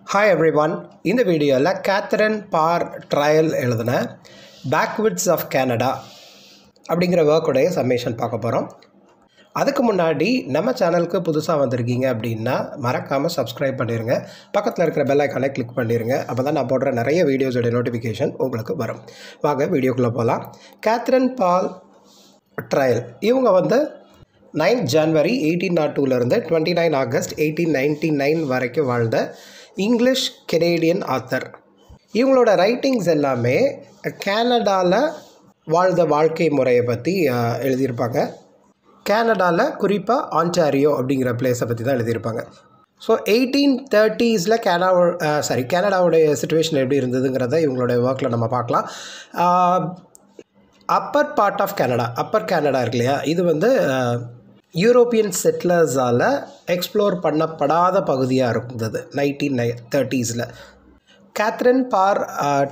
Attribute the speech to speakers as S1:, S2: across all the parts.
S1: hi every one இந்த வீடியோவில் Catherine பார் trial எழுதின பேக்வுட்ஸ் ஆஃப் கனடா அப்படிங்கிற ஒர்க்குடைய சம்மேஷன் பார்க்க போகிறோம் அதுக்கு முன்னாடி நம்ம சேனலுக்கு புதுசாக வந்திருக்கீங்க அப்படின்னா மறக்காமல் சப்ஸ்கிரைப் பண்ணிடுங்க பக்கத்தில் இருக்கிற பெல் ஐக்கானை கிளிக் பண்ணிடுங்க அப்போ தான் நான் போடுற நிறைய வீடியோஸோடைய நோட்டிஃபிகேஷன் உங்களுக்கு வரும் வாங்க வீடியோக்குள்ளே போகலாம் கேத்ரின் பால் ட்ரையல் இவங்க வந்து நைன்த் ஜான்வரி எயிட்டீன் நாட் டூலேருந்து twenty nine August eighteen ninety nine வரைக்கும் வாழ்ந்த இங்கிலீஷ் கெனேடியன் ஆத்தர் இவங்களோட ரைட்டிங்ஸ் எல்லாமே கேனடாவில் வாழ்ந்த வாழ்க்கை முறையை பற்றி அஹ், எழுதியிருப்பாங்க கேனடாவில் குறிப்பாக ஆன்டாரியோ அப்படிங்கிற பிளேஸை பற்றி தான் எழுதியிருப்பாங்க ஸோ எயிட்டீன் தேர்ட்டீஸில் கேனா சாரி கேனடாவுடைய சுச்சுவேஷன் எப்படி இருந்ததுங்கிறத இவங்களுடைய ஒர்க்கில் நம்ம பார்க்கலாம் upper part of Canada upper Canada இருக்கு இல்லையா இது வந்து யூரோப்பியன் செட்டிலர்ஸால் எக்ஸ்ப்ளோர் பண்ணப்படாத பகுதியாக இருந்தது நைன்டீன் நை தேர்ட்டீஸில் கேத்ரின் பார்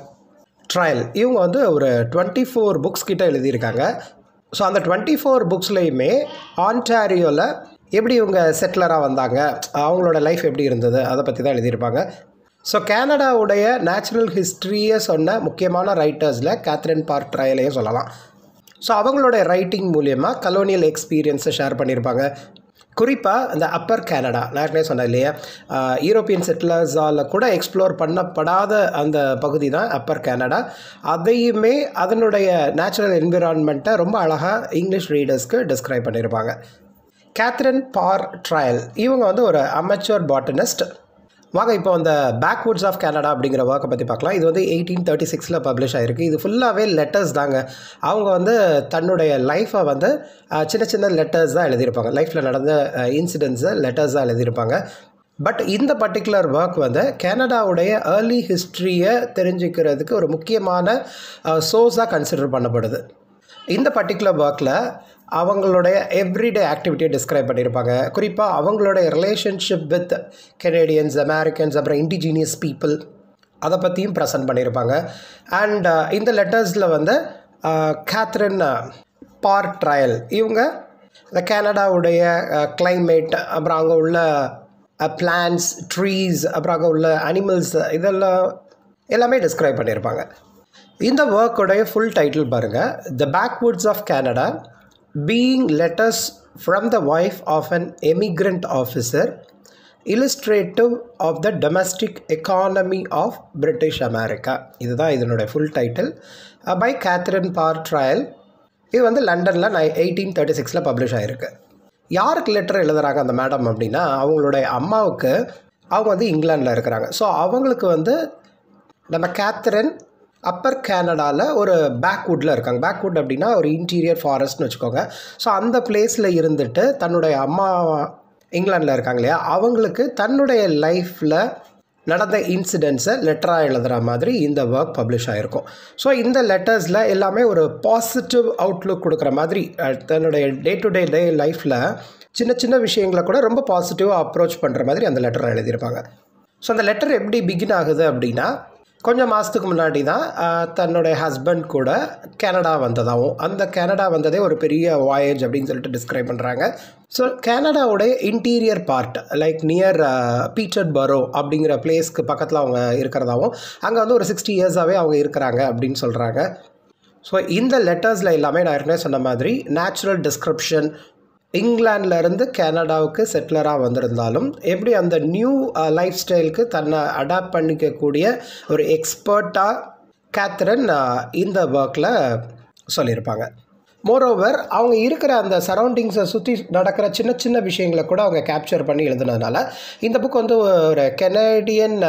S1: ட்ரையல் இவங்க வந்து ஒரு டுவெண்ட்டி ஃபோர் புக்ஸ் கிட்ட எழுதியிருக்காங்க ஸோ அந்த டுவெண்ட்டி ஃபோர் புக்ஸ்லேயுமே ஆன்டாரியோவில் எப்படி இவங்க செட்டிலராக வந்தாங்க அவங்களோட லைஃப் எப்படி இருந்தது அதை பற்றி தான் எழுதியிருப்பாங்க ஸோ கனடாவுடைய நேச்சுரல் ஹிஸ்ட்ரியை சொன்ன முக்கியமான ரைட்டர்ஸில் கேத்ரின் பார்க் ட்ரையலையும் சொல்லலாம் ஸோ அவங்களுடைய ரைட்டிங் மூலியமாக கலோனியல் எக்ஸ்பீரியன்ஸை ஷேர் பண்ணியிருப்பாங்க குறிப்பாக இந்த அப்பர் கனடா நான் ஏற்கனவே சொன்னேன் இல்லையா ஆஹ் யூரோப்பியன் செட்டிலர்ஸால் கூட எக்ஸ்ப்ளோர் பண்ணப்படாத அந்த பகுதி தான் அப்பர் கனடா அதையுமே அதனுடைய நேச்சுரல் என்விரான்மெண்ட்டை ரொம்ப அழகாக இங்கிலீஷ் ரீடர்ஸ்க்கு டிஸ்கிரைப் பண்ணியிருப்பாங்க கேத்ரின் பார் ட்ரையல் இவங்க வந்து ஒரு அமெச்சூர் பாட்டனிஸ்ட் வாங்க இப்போ அந்த பேக்வுட்ஸ் ஆஃப் கனடா அப்படிங்கிற ஒர்க்கை பற்றி பார்க்கலாம் இது வந்து எயிட்டீன் தேர்ட்டி சிக்ஸில் பப்ளிஷ் ஆகிருக்கு இது ஃபுல்லாகவே லெட்டர்ஸ் தாங்க அவங்க வந்து தன்னுடைய லைஃப்பை வந்து அஹ், சின்ன சின்ன லெட்டர்ஸ் தான் எழுதியிருப்பாங்க லைஃப்பில் நடந்த இன்சிடென்ட்ஸை லெட்டர்ஸ் தான் எழுதியிருப்பாங்க பட் இந்த பர்டிகுலர் ஒர்க் வந்து கனடாவுடைய ஏர்லி ஹிஸ்ட்ரியை தெரிஞ்சுக்கிறதுக்கு ஒரு முக்கியமான சோர்ஸாக கன்சிடர் பண்ணப்படுது இந்த பர்டிகுலர் ஒர்க்கில் அவங்களுடைய எவ்ரிடே ஆக்டிவிட்டியை டிஸ்கிரைப் பண்ணியிருப்பாங்க குறிப்பாக அவங்களுடைய ரிலேஷன்ஷிப் வித் கெனேடியன்ஸ் அமெரிக்கன்ஸ் அப்புறம் இண்டிஜீனியஸ் பீப்புள் அதை பற்றியும் ப்ரெசென்ட் பண்ணியிருப்பாங்க அண்ட் இந்த லெட்டர்ஸில் வந்து கேத்ரின் பார் ட்ரையல் இவங்க இந்த கனடாவுடைய climate அப்புறம் அங்கே உள்ள பிளான்ஸ் ட்ரீஸ் அப்புறம் அங்கே உள்ள அனிமல்ஸ் இதெல்லாம் எல்லாமே டிஸ்கிரைப் பண்ணியிருப்பாங்க இந்த ஒர்க்குடைய ஃபுல் டைட்டில் பாருங்கள் the backwoods of Canada being letters from the wife of an emigrant officer illustrative of the domestic economy of British America இதுதான் இதனுடைய full title by Catharine Parr Traill இது வந்து லண்டனில் நான் எயிட்டீன் தேர்ட்டி சிக்ஸில் publish ஆகிருக்கு யாருக்கு லெட்டர் எழுதுறாங்க அந்த மேடம் அப்படின்னா அவங்களுடைய அம்மாவுக்கு அவங்க வந்து இங்கிலாண்டில் இருக்கிறாங்க ஸோ அவங்களுக்கு வந்து நம்ம கேத்தரின் அப்பர் கனடாவில் ஒரு பேக்வுட்டில் இருக்காங்க பேக்வுட் அப்படின்னா ஒரு இன்டீரியர் ஃபாரஸ்ட்னு வச்சுக்கோங்க ஸோ அந்த பிளேஸில் இருந்துட்டு தன்னுடைய அம்மா இங்கிலாண்டில் இருக்காங்க இல்லையா அவங்களுக்கு தன்னுடைய லைஃப்பில் நடந்த இன்சிடென்ட்ஸை லெட்டராக எழுதுகிற மாதிரி இந்த ஒர்க் பப்ளிஷ் ஆகிருக்கும் ஸோ இந்த லெட்டர்ஸில் எல்லாமே ஒரு பாசிட்டிவ் அவுட்லுக் கொடுக்குற மாதிரி அஹ், தன்னுடைய டே டு டே டே லைஃப்பில் சின்ன சின்ன விஷயங்களை கூட ரொம்ப பாசிட்டிவாக அப்ரோச் பண்ணுற மாதிரி அந்த லெட்டரை எழுதியிருப்பாங்க ஸோ அந்த லெட்டர் எப்படி பிகின் ஆகுது அப்படின்னா கொஞ்சம் மாதத்துக்கு முன்னாடி தான் ஆஹ், தன்னுடைய ஹஸ்பண்ட் கூட கனடா வந்ததாகவும் அந்த கனடா வந்ததே ஒரு பெரிய வாயேஜ் அப்படின்னு சொல்லிட்டு டிஸ்கிரைப் பண்ணுறாங்க ஸோ கனடாவுடைய interior part like near Peterborough அப்படிங்கிற பிளேஸ்க்கு பக்கத்தில் அவங்க இருக்கிறதாவும் அங்கே வந்து ஒரு சிக்ஸ்டி இயர்ஸாகவே அவங்க இருக்கிறாங்க அப்படின்னு சொல்கிறாங்க ஸோ இந்த லெட்டர்ஸில் எல்லாமே நான் ஏற்கனவே சொன்ன மாதிரி நேச்சுரல் டிஸ்கிரிப்ஷன் இங்கிலாந்துலேருந்து கனடாவுக்கு செட்டிலராக வந்திருந்தாலும் எப்படி அந்த நியூ லைஃப் ஸ்டைலுக்கு தன்னை அடாப்ட் பண்ணிக்கக்கூடிய ஒரு எக்ஸ்பர்ட்டாக கேத்ரின் அஹ், இந்த ஒர்க்கில் சொல்லியிருப்பாங்க மோரோவர் அவங்க இருக்கிற அந்த சரௌண்டிங்ஸை சுற்றி நடக்கிற சின்ன சின்ன விஷயங்களை கூட அவங்க கேப்சர் பண்ணி எழுதுனதுனால இந்த புக் வந்து ஒரு கெனடியன்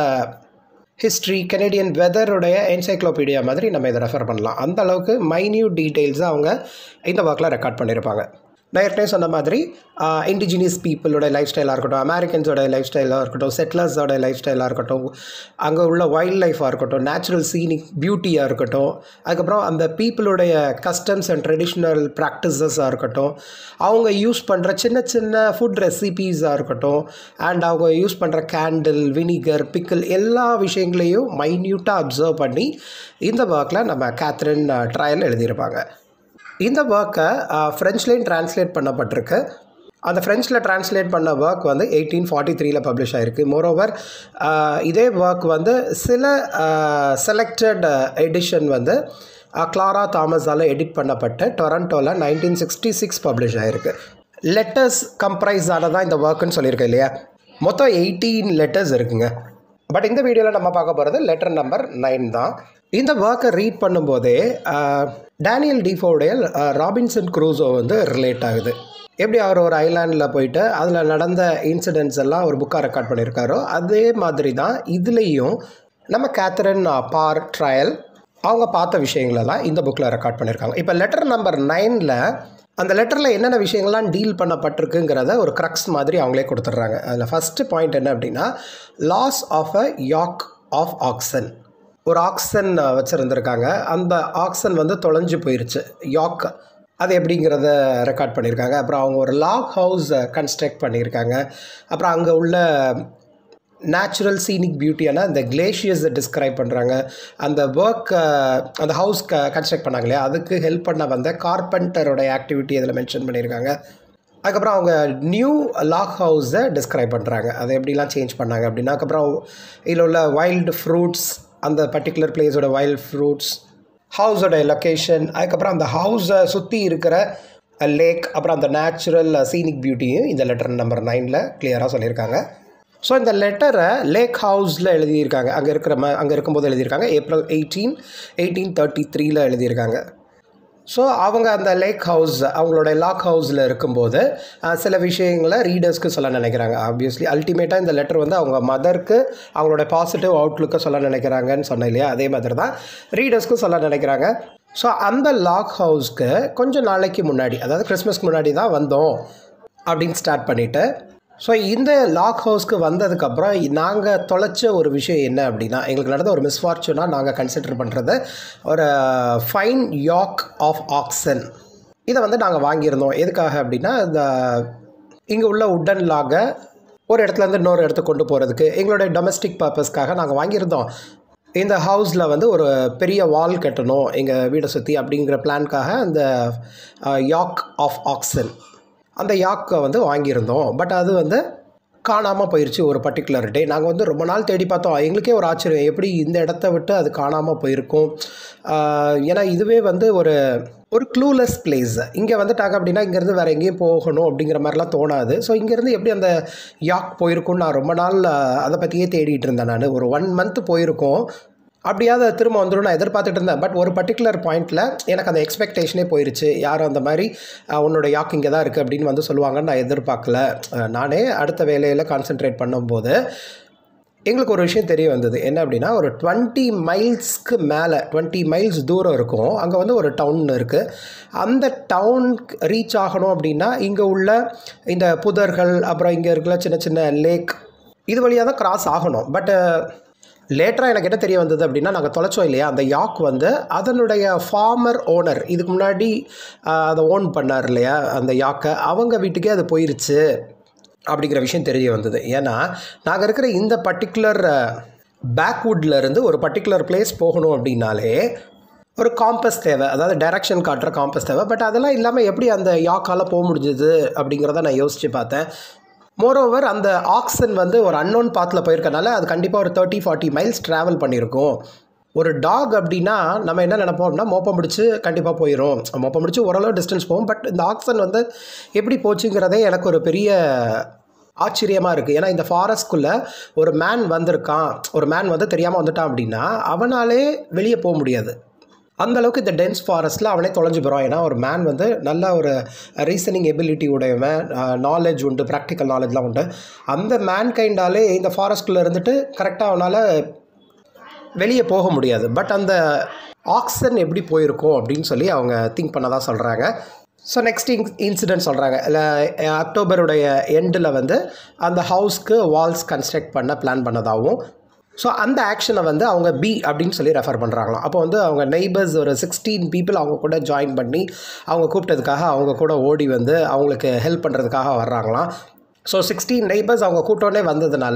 S1: ஹிஸ்ட்ரி கெனடியன் வெதருடைய என்சைக்ளோபீடியா மாதிரி நம்ம இதை ரெஃபர் பண்ணலாம் அந்த அளவுக்கு மைன்யூட் டீட்டெயில்ஸை அவங்க இந்த ஒர்க்கில் ரெக்கார்ட் பண்ணியிருப்பாங்க நான் ஏற்கனவே சொன்ன மாதிரி இண்டிஜினியஸ் பீப்புளோட லைஃப் ஸ்டைலாக இருக்கட்டும் அமெரிக்கன்ஸோட லைஃப் ஸ்டைலாக இருக்கட்டும் செட்டிலர்ஸோட லைஃப் ஸ்டைலாக இருக்கட்டும் அங்கே உள்ள வைல்ட் லைஃபாக இருக்கட்டும் நேச்சுரல் சீனிக் பியூட்டியாக இருக்கட்டும் அதுக்கப்புறம் அந்த பீப்புளுடைய கஸ்டம்ஸ் அண்ட் ட்ரெடிஷ்னல் ப்ராக்டிசஸாக இருக்கட்டும் அவங்க யூஸ் பண்ணுற சின்ன சின்ன ஃபுட் ரெசிபீஸாக இருக்கட்டும் அண்ட் அவங்க யூஸ் பண்ணுற கேண்டில் வினிகர் பிக்கிள் எல்லா விஷயங்களையும் மைன்யூட்டாக அப்சர்வ் பண்ணி இந்த ஒர்க்கில் நம்ம கேத்ரின் ட்ரையல் எழுதியிருப்பாங்க இந்த ஒர்க்கை ஃப்ரெஞ்ச்லேயும் ட்ரான்ஸ்லேட் பண்ணப்பட்டிருக்கு அந்த ஃப்ரெஞ்சில் டிரான்ஸ்லேட் பண்ண ஒர்க் வந்து எயிட்டீன் ஃபார்ட்டி த்ரீல பப்ளிஷ் ஆகிருக்கு மோரோவர் இதே ஒர்க் வந்து சில செலக்டட் எடிஷன் வந்து கிளாரா தாமஸால் எடிட் பண்ணப்பட்ட டொரண்டோவில் நைன்டீன் சிக்ஸ்டி சிக்ஸ் பப்ளிஷ் ஆகிருக்கு லெட்டர்ஸ் கம்ப்ரைஸ் ஆனதான் இந்த ஒர்க்குன்னு சொல்லியிருக்கேன் இல்லையா மொத்தம் எயிட்டீன் லெட்டர்ஸ் இருக்குங்க பட் இந்த வீடியோவில் நம்ம பார்க்க போகிறது லெட்டர் நம்பர் நைன் தான் இந்த ஒர்க்கை ரீட் பண்ணும்போதே டேனியல் டிஃபோடைய ராபின்சன் க்ரூஸோ வந்து ரிலேட் ஆகுது எப்படி அவர் ஒரு ஐலாண்டில் போயிட்டு அதில் நடந்த இன்சிடென்ட்ஸ் எல்லாம் ஒரு புக்காக ரெக்கார்ட் பண்ணியிருக்காரோ அதே மாதிரி தான் இதுலேயும் நம்ம கேத்தரின் பார் ட்ரையல் அவங்க பார்த்த விஷயங்களெல்லாம் இந்த புக்கில் ரெக்கார்ட் பண்ணியிருக்காங்க இப்போ லெட்டர் நம்பர் நைனில் அந்த லெட்டரில் என்னென்ன விஷயங்கள்லாம் டீல் பண்ணப்பட்டிருக்குங்கிறத ஒரு க்ரக்ஸ் மாதிரி அவங்களே கொடுத்துட்றாங்க அதில் ஃபஸ்ட்டு பாயிண்ட் என்ன அப்படின்னா loss of a yoke of oxen ஒரு ஆக்சன் வச்சுருந்துருக்காங்க அந்த ஆக்சன் வந்து தொலைஞ்சு போயிருச்சு யாக் அது எப்படிங்கிறத ரெக்கார்ட் பண்ணியிருக்காங்க அப்புறம் அவங்க ஒரு லாக் ஹவுஸ் கன்ஸ்ட்ரக்ட் பண்ணியிருக்காங்க அப்புறம் அங்கே உள்ள நேச்சுரல் சீனிக் பியூட்டியான அந்த கிளேஷியர்ஸை டிஸ்கிரைப் பண்ணுறாங்க அந்த ஒர்க் அந்த ஹவுஸ் க கன்ஸ்ட்ரக்ட் பண்ணாங்க இல்லையா அதுக்கு ஹெல்ப் பண்ண வந்த கார்பெண்டரோடைய ஆக்டிவிட்டி அதில் மென்ஷன் பண்ணியிருக்காங்க அதுக்கப்புறம் அவங்க நியூ லாக் ஹவுஸை டிஸ்கிரைப் பண்ணுறாங்க அதை எப்படிலாம் சேஞ்ச் பண்ணாங்க அப்படின்னா அதுக்கப்புறம் இதில் உள்ள வைல்டு ஃப்ரூட்ஸ் அந்த பர்டிகுலர் பிளேஸோட வைல்ட் ஃப்ரூட்ஸ் ஹவுஸோட லொக்கேஷன் அதுக்கப்புறம் அந்த ஹவுஸை சுற்றி இருக்கிற லேக் அப்புறம் அந்த நேச்சுரல் சீனிக் பியூட்டியும் இந்த லெட்டர் நம்பர் நைனில் கிளியராக சொல்லியிருக்காங்க ஸோ இந்த லெட்டரை லேக் ஹவுஸில் எழுதியிருக்காங்க அங்கே இருக்கிற ம அங்கே இருக்கும்போது எழுதியிருக்காங்க ஏப்ரல் எயிட்டீன் எயிட்டீன் தேர்ட்டி த்ரீல எழுதியிருக்காங்க ஸோ அவங்க அந்த லேக் ஹவுஸ் அவங்களோட லாக் ஹவுஸில் இருக்கும்போது சில விஷயங்களை ரீடர்ஸ்க்கு சொல்ல நினைக்கிறாங்க ஆப்வியஸ்லி அல்டிமேட்டாக இந்த லெட்டர் வந்து அவங்க மதருக்கு அவங்களோட பாசிட்டிவ் அவுட்லுக்கை சொல்ல நினைக்கிறாங்கன்னு சொன்னேன் இல்லையா அதே மாதிரி தான் ரீடர்ஸ்க்கும் சொல்ல நினைக்கிறாங்க ஸோ அந்த லாக் ஹவுஸ்க்கு கொஞ்சம் நாளைக்கு முன்னாடி அதாவது கிறிஸ்மஸ்க்கு முன்னாடி தான் வந்தோம் அப்படின்னு ஸ்டார்ட் பண்ணிவிட்டு ஸோ இந்த லாக் ஹவுஸ்க்கு வந்ததுக்கப்புறம் நாங்கள் தொலைச்ச ஒரு விஷயம் என்ன அப்படின்னா எங்களுக்கு நடந்த ஒரு மிஸ்ஃபார்ச்சுனாக நாங்கள் கன்சிடர் பண்ணுறது ஒரு ஃபைன் யாக் ஆஃப் ஆக்சன் இதை வந்து நாங்கள் வாங்கியிருந்தோம் எதுக்காக அப்படின்னா இந்த இங்கே உள்ள உட்டன் லாகை ஒரு இடத்துலேருந்து இன்னொரு இடத்துக்கு கொண்டு போகிறதுக்கு எங்களுடைய டொமஸ்டிக் பர்பஸ்க்காக நாங்கள் வாங்கியிருந்தோம் இந்த ஹவுஸில் வந்து ஒரு பெரிய வால் கட்டணும் எங்கள் வீடை சுற்றி அப்படிங்கிற பிளான்காக அந்த யாக் ஆஃப் ஆக்சன் அந்த யாக்கை வந்து வாங்கியிருந்தோம் பட் அது வந்து காணாமல் போயிடுச்சு ஒரு பர்டிகுலர் டே நாங்கள் வந்து ரொம்ப நாள் தேடி பார்த்தோம் எங்களுக்கே ஒரு ஆச்சரியம் எப்படி இந்த இடத்த விட்டு அது காணாமல் போயிருக்கும் ஏன்னா இதுவே வந்து ஒரு ஒரு க்ளூலெஸ் பிளேஸ் இங்கே வந்துட்டாங்க அப்படின்னா இங்கேருந்து வேறு எங்கேயும் போகணும் அப்படிங்கிற மாதிரிலாம் தோணாது ஸோ இங்கேருந்து எப்படி அந்த யாக் போயிருக்கும்னு நான் ரொம்ப நாள் அதை பற்றியே தேடிட்டு இருந்தேன் நான் ஒரு ஒன் மந்த் போயிருக்கோம் அப்படியாவது திரும்ப வந்துடும் நான் எதிர்பார்த்துட்டு இருந்தேன் பட் ஒரு பர்டிகுலர் பாயிண்ட்டில் எனக்கு அந்த எக்ஸ்பெக்டேஷனே போயிருச்சு யாரும் அந்த மாதிரி உன்னோட யாக் இங்கே தான் இருக்குது அப்படின்னு வந்து சொல்லுவாங்கன்னு நான் எதிர்பார்க்கல நானே அடுத்த வேலையில் கான்சென்ட்ரேட் பண்ணும்போது எங்களுக்கு ஒரு விஷயம் தெரிய வந்தது என்ன அப்படின்னா ஒரு டுவெண்ட்டி மைல்ஸ்க்கு மேலே டுவெண்ட்டி மைல்ஸ் தூரம் இருக்கும் அங்கே வந்து ஒரு டவுன் இருக்குது அந்த டவுன் ரீச் ஆகணும் அப்படின்னா இங்கே உள்ள இந்த புதர்கள் அப்புறம் இங்கே இருக்கிற சின்ன சின்ன லேக் இது வழியாக தான் கிராஸ் ஆகணும் பட்டு லேட்டராக எனக்கு என்ன தெரிய வந்தது அப்படின்னா நாங்கள் தொலைச்சோம் இல்லையா அந்த யாக் வந்து அதனுடைய ஃபார்மர் ஓனர் இதுக்கு முன்னாடி அதை ஓன் பண்ணார் இல்லையா அந்த யாக்கை அவங்க வீட்டுக்கே அது போயிருச்சு அப்படிங்கிற விஷயம் தெரிய வந்தது ஏன்னா நாங்கள் இருக்கிற இந்த பர்டிகுலர் பேக்வுட்டில் இருந்து ஒரு பர்டிகுலர் பிளேஸ் போகணும் அப்படின்னாலே ஒரு காம்பஸ் தேவை அதாவது டைரக்ஷன் காட்டுற காம்பஸ் தேவை பட் அதெல்லாம் இல்லாமல் எப்படி அந்த யாக்கால் போக முடிஞ்சது அப்படிங்கிறத நான் யோசித்து பார்த்தேன் மோரோவர் அந்த ஆக்சன் வந்து ஒரு அன்னோன் பாத்தில் போயிருக்கனால அது கண்டிப்பாக ஒரு தேர்ட்டி ஃபார்ட்டி மைல்ஸ் ட்ராவல் பண்ணியிருக்கும் ஒரு டாக் அப்படின்னா நம்ம என்ன நினைப்போம் அப்படின்னா மோப்பம் முடிச்சு கண்டிப்பாக போயிடும் மோப்பம் முடிச்சு ஓரளவு டிஸ்டன்ஸ் போகும் பட் இந்த ஆக்சன் வந்து எப்படி போச்சுங்கிறதே எனக்கு ஒரு பெரிய ஆச்சரியமாக இருக்குது ஏன்னா இந்த ஃபாரஸ்ட்குள்ளே ஒரு மேன் வந்திருக்கான் ஒரு மேன் வந்து தெரியாமல் வந்துட்டான் அப்படின்னா அவனாலே வெளியே போக முடியாது அந்த அளவுக்கு இந்த டென்ஸ் ஃபாரஸ்ட்டில் அவனே தொலைஞ்சு போகிறான் ஏன்னா ஒரு மேன் வந்து நல்ல ஒரு ரீசனிங் எபிலிட்டி உடையவன் நாலேஜ் உண்டு ப்ராக்டிக்கல் நாலேஜ்லாம் உண்டு அந்த மேன் கைண்டாலே இந்த ஃபாரஸ்ட்குள்ளே இருந்துட்டு கரெக்டாக அவனால் வெளியே போக முடியாது பட் அந்த ஆக்சன் எப்படி போயிருக்கும் அப்படின்னு சொல்லி அவங்க திங்க் பண்ணதான் சொல்கிறாங்க ஸோ நெக்ஸ்ட் இன் இன்சிடென்ட் சொல்கிறாங்க இல்லை அக்டோபருடைய எண்டில் வந்து அந்த ஹவுஸ்க்கு வால்ஸ் கன்ஸ்ட்ரக்ட் பண்ண பிளான் பண்ணதாகவும் ஸோ அந்த ஆக்ஷனை வந்து அவங்க பி அப்படின்னு சொல்லி ரெஃபர் பண்ணுறாங்களாம் அப்போ வந்து அவங்க நெய்பர்ஸ் ஒரு சிக்ஸ்டீன் பீப்புள் அவங்க கூட ஜாயின் பண்ணி அவங்க கூப்பிட்டதுக்காக அவங்க கூட ஓடி வந்து அவங்களுக்கு ஹெல்ப் பண்ணுறதுக்காக வர்றாங்களாம் ஸோ சிக்ஸ்டீன் நெய்பர்ஸ் அவங்க கூட்டோடனே வந்ததுனால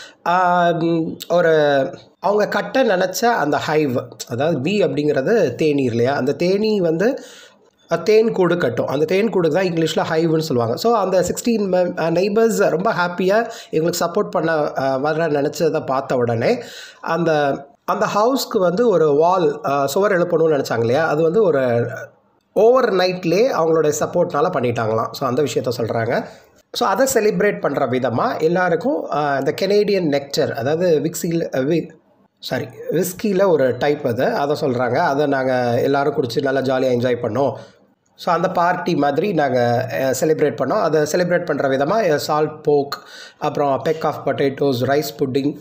S1: ஒரு அவங்க கட்ட நினச்ச அந்த ஹைவ் அதாவது பி அப்படிங்கிறது தேனீர் இல்லையா அந்த தேனி வந்து தேன் கூடு கட்டும் அந்த தேன் கூடுக்கு தான் இங்கிலீஷில் ஹைவ்னு சொல்லுவாங்க ஸோ அந்த சிக்ஸ்டீன் நெய்பர்ஸ் ரொம்ப ஹாப்பியாக இவங்களுக்கு சப்போர்ட் பண்ண அஹ், வர நினச்சதை பார்த்த உடனே அந்த அந்த ஹவுஸ்க்கு வந்து ஒரு வால் சுவர் எழுப்பணும்னு நினச்சாங்க இல்லையா அது வந்து ஒரு ஓவர் நைட்லேயே அவங்களுடைய சப்போர்ட்னால பண்ணிட்டாங்களாம் ஸோ அந்த விஷயத்த சொல்கிறாங்க ஸோ அதை செலிப்ரேட் பண்ணுற விதமாக எல்லாருக்கும் அஹ், இந்த கெனேடியன் நெக்டர் அதாவது விக்ஸியில் வி சாரி விஸ்கியில் ஒரு டைப் அது அதை சொல்கிறாங்க அதை நாங்கள் எல்லோரும் குடிச்சு நல்லா ஜாலியாக என்ஜாய் பண்ணோம் ஸோ அந்த பார்ட்டி மாதிரி நாங்கள் செலிப்ரேட் பண்ணோம் அதை செலிப்ரேட் பண்ணுற விதமாக சால்ட் போக் அப்புறம் peck of potatoes rice pudding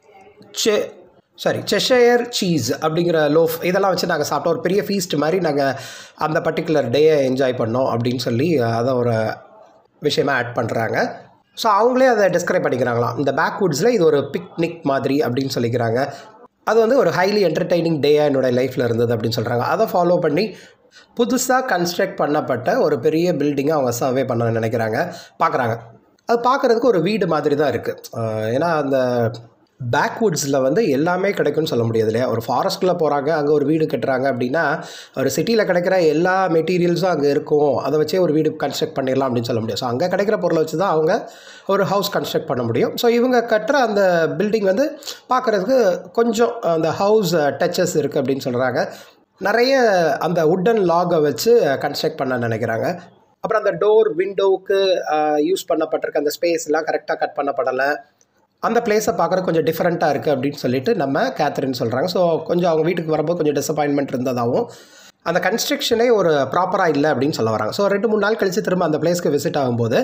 S1: செ சாரி செஷயர் சீஸ் அப்படிங்கிற லோஃப் இதெல்லாம் வச்சு நாங்கள் சாப்பிட்டோம் ஒரு பெரிய ஃபீஸ்ட் மாதிரி நாங்கள் அந்த பர்டிகுலர் டேயை என்ஜாய் பண்ணோம் அப்படின்னு சொல்லி அதை ஒரு விஷயமா ஆட் பண்ணுறாங்க ஸோ அவங்களே அதை டிஸ்கிரைப் பண்ணிக்கிறாங்களாம் இந்த பேக்வுட்ஸில் இது ஒரு பிக்னிக் மாதிரி அப்படின்னு சொல்லிக்கிறாங்க அது வந்து ஒரு ஹைலி என்டர்டெய்னிங் டேயாக என்னோடய லைஃப்பில் இருந்தது அப்படின்னு சொல்கிறாங்க அதை ஃபாலோ பண்ணி புதுசாக கன்ஸ்ட்ரக்ட் பண்ணப்பட்ட ஒரு பெரிய பில்டிங்கை அவங்க சர்வே பண்ண நினைக்கிறாங்க பார்க்குறாங்க அது பார்க்குறதுக்கு ஒரு வீடு மாதிரி தான் இருக்குது ஏன்னா அந்த பேக்வுட்ஸில் வந்து எல்லாமே கிடைக்கும்னு சொல்ல முடியாது இல்லையா ஒரு ஃபாரஸ்ட்டில் போகிறாங்க அங்கே ஒரு வீடு கட்டுறாங்க அப்படின்னா ஒரு சிட்டியில் கிடைக்கிற எல்லா மெட்டீரியல்ஸும் அங்கே இருக்கும் அதை வச்சே ஒரு வீடு கன்ஸ்ட்ரக்ட் பண்ணிடலாம் அப்படின்னு சொல்ல முடியும் ஸோ அங்கே கிடைக்கிற பொருளை வச்சு தான் அவங்க ஒரு ஹவுஸ் கன்ஸ்ட்ரக்ட் பண்ண முடியும் ஸோ இவங்க கட்டுற அந்த பில்டிங் வந்து பார்க்குறதுக்கு கொஞ்சம் அந்த ஹவுஸ் டச்சஸ் இருக்குது அப்படின்னு சொல்கிறாங்க நிறைய அந்த உட்டன் லாகை வச்சு கன்ஸ்ட்ரக்ட் பண்ண நினைக்கிறாங்க அப்புறம் அந்த டோர் விண்டோவுக்கு யூஸ் பண்ணப்பட்டிருக்க அந்த ஸ்பேஸ்லாம் கரெக்டாக கட் பண்ணப்படலை அந்த பிளேஸை பார்க்குற கொஞ்சம் டிஃப்ரெண்ட்டாக இருக்குது அப்படின்னு சொல்லிட்டு நம்ம கேத்ரின் சொல்கிறாங்க ஸோ கொஞ்சம் அவங்க வீட்டுக்கு வரும்போது கொஞ்சம் டிசப்பாயின்மெண்ட் இருந்ததாகவும் அந்த கன்ஸ்ட்ரக்ஷனே ஒரு ப்ராப்பராக இல்லை அப்படின்னு சொல்ல வராங்க ஸோ ரெண்டு மூணு நாள் கழித்து திரும்ப அந்த பிளேஸ்க்கு விசிட் ஆகும்போது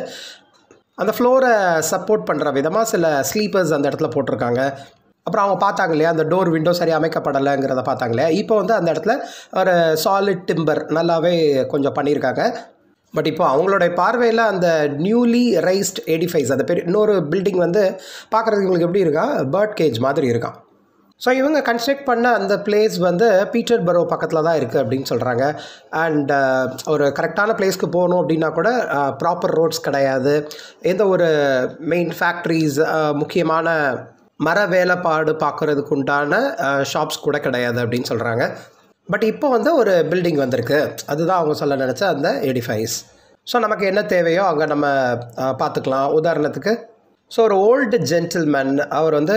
S1: அந்த ஃப்ளோரை சப்போர்ட் பண்ணுற விதமாக சில ஸ்லீப்பர்ஸ் அந்த இடத்துல போட்டிருக்காங்க அப்புறம் அவங்க பார்த்தாங்க இல்லையா அந்த டோர் விண்டோ சரி அமைக்கப்படலைங்கிறத பார்த்தாங்க இல்லையா இப்போ வந்து அந்த இடத்துல ஒரு சாலிட் டிம்பர் நல்லாவே கொஞ்சம் பண்ணியிருக்காங்க பட் இப்போ அவங்களுடைய பார்வையில் அந்த நியூலி ரைஸ்ட் எடிஃபைஸ் அந்த பெரிய இன்னொரு பில்டிங் வந்து பார்க்குறதுக்கு இவங்களுக்கு எப்படி இருக்கா பேர்ட் கேஜ் மாதிரி இருக்கான் ஸோ இவங்க கன்ஸ்ட்ரக்ட் பண்ண அந்த பிளேஸ் வந்து பீட்டர் பரோ பக்கத்தில் தான் இருக்குது அப்படின்னு சொல்கிறாங்க அண்ட் ஒரு கரெக்டான பிளேஸ்க்கு போகணும் அப்படின்னா கூட ப்ராப்பர் ரோட்ஸ் கிடையாது எந்த ஒரு மெயின் ஃபேக்ட்ரிஸ் முக்கியமான மர வேலைப்பாடு பார்க்குறதுக்கு உண்டான ஷாப்ஸ் கூட கிடையாது அப்படின்னு சொல்கிறாங்க பட் இப்போ வந்து ஒரு பில்டிங் வந்திருக்கு அதுதான் அவங்க சொல்ல நினச்ச அந்த எடிஃபைஸ் ஸோ நமக்கு என்ன தேவையோ அங்கே நம்ம அஹ், பார்த்துக்கலாம் உதாரணத்துக்கு ஸோ ஒரு ஓல்டு ஜென்டில்மேன் அவர் வந்து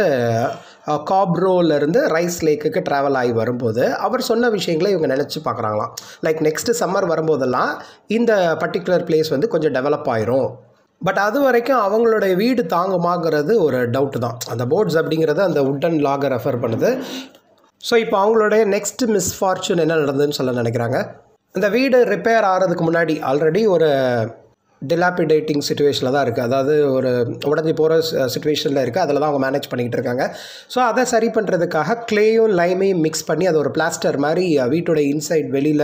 S1: காப்ரோலேருந்து ரைஸ் லேக்குக்கு ட்ராவல் ஆகி வரும்போது அவர் சொன்ன விஷயங்களை இவங்க நினச்சி பார்க்குறாங்களாம் லைக் நெக்ஸ்ட்டு சம்மர் வரும்போதெல்லாம் இந்த பர்டிகுலர் பிளேஸ் வந்து கொஞ்சம் டெவலப் ஆயிரும் பட் அது வரைக்கும் அவங்களுடைய வீடு தாங்குமாங்கிறது ஒரு டவுட்டு தான் அந்த போர்ட்ஸ் அப்படிங்கிறது அந்த உட்டன் லாகை ரெஃபர் பண்ணுது ஸோ இப்போ அவங்களுடைய நெக்ஸ்ட் மிஸ்ஃபார்ச்சூன் என்ன நடந்ததுன்னு சொல்ல நினைக்கிறாங்க இந்த வீடு ரிப்பேர் ஆகிறதுக்கு முன்னாடி ஆல்ரெடி ஒரு டிலாபிடேட்டிங் சுச்சுவேஷனில் தான் இருக்குது அதாவது ஒரு உடஞ்சி போகிற சுச்சுவேஷனில் இருக்குது அதில் தான் அவங்க மேனேஜ் பண்ணிக்கிட்டு இருக்காங்க ஸோ அதை சரி பண்ணுறதுக்காக க்ளேயும் லைமையும் மிக்ஸ் பண்ணி அது ஒரு பிளாஸ்டர் மாதிரி வீட்டோட இன்சைட் வெளியில்